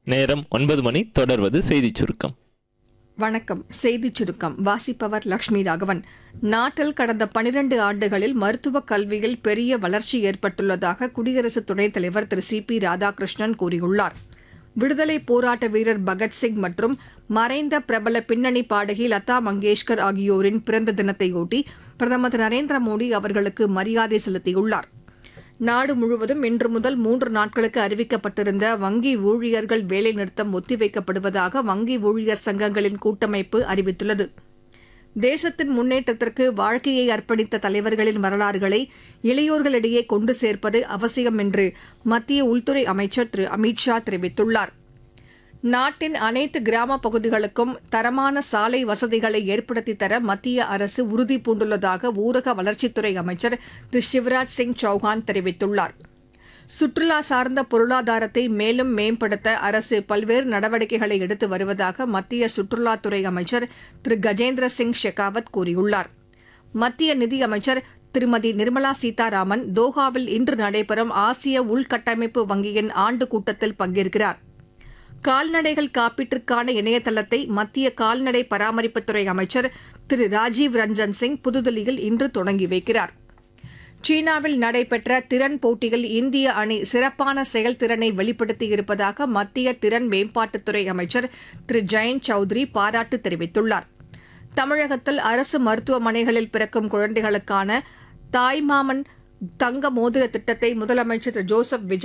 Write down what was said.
நேரம் ஒன்பது மணி தொடர்வது செய்திச் சுருக்கம் வணக்கம் செய்திச் சுருக்கம் வாசிப்பவர் லட்சுமி ராகவன் நாட்டில் கடந்த பனிரண்டு ஆண்டுகளில் மருத்துவக் கல்வியில் பெரிய வளர்ச்சி ஏற்பட்டுள்ளதாக குடியரசு துணைத் தலைவர் திரு சி பி ராதாகிருஷ்ணன் கூறியுள்ளார் விடுதலை போராட்ட வீரர் பகத்சிங் மற்றும் மறைந்த பிரபல பின்னணி பாடகி லதா மங்கேஷ்கர் ஆகியோரின் பிறந்த தினத்தையொட்டி பிரதமர் திரு நரேந்திர மோடி அவர்களுக்கு மரியாதை செலுத்தியுள்ளார் நாடு முழுவதும் இன்று முதல் மூன்று நாட்களுக்கு அறிவிக்கப்பட்டிருந்த வங்கி ஊழியர்கள் வேலைநிறுத்தம் ஒத்திவைக்கப்படுவதாக வங்கி ஊழியர் சங்கங்களின் கூட்டமைப்பு அறிவித்துள்ளது தேசத்தின் முன்னேற்றத்திற்கு வாழ்க்கையை அர்ப்பணித்த தலைவர்களின் வரலாறுகளை இளையோர்களிடையே கொண்டு சேர்ப்பது அவசியம் என்று மத்திய உள்துறை அமைச்சர் திரு அமித் ஷா தெரிவித்துள்ளார் நாட்டின் அனைத்து கிராம பகுதிகளுக்கும் தரமான சாலை வசதிகளை ஏற்படுத்தித் தர மத்திய அரசு உறுதி பூண்டுள்ளதாக ஊரக வளர்ச்சித்துறை அமைச்சர் திரு சிவராஜ் சிங் சௌஹான் தெரிவித்துள்ளார் சுற்றுலா சார்ந்த பொருளாதாரத்தை மேலும் மேம்படுத்த அரசு பல்வேறு நடவடிக்கைகளை எடுத்து வருவதாக மத்திய சுற்றுலாத்துறை அமைச்சர் திரு கஜேந்திர சிங் ஷெகாவத் கூறியுள்ளார் மத்திய நிதியமைச்சர் திருமதி நிர்மலா சீதாராமன் தோஹாவில் இன்று நடைபெறும் ஆசிய உள்கட்டமைப்பு வங்கியின் ஆண்டு கூட்டத்தில் பங்கேற்கிறார் கால்நடைகள் காப்பீட்டிற்கான இணையதளத்தை மத்திய கால்நடை பராமரிப்புத்துறை அமைச்சர் திரு ராஜீவ் ரஞ்சன் சிங் புதுதில்லியில் இன்று தொடங்கி வைக்கிறார் சீனாவில் நடைபெற்ற திறன் போட்டியில் இந்திய அணி சிறப்பான செயல்திறனை வெளிப்படுத்தியிருப்பதாக மத்திய திறன் மேம்பாட்டுத்துறை அமைச்சர் திரு ஜெயந்த் சௌத்ரி பாராட்டு தெரிவித்துள்ளார் தமிழகத்தில் அரசு மருத்துவமனைகளில் பிறக்கும் குழந்தைகளுக்கான தாய்மாமன் தங்க மோதிர திட்டத்தை முதலமைச்சர் திரு ஜோசப் விஜய்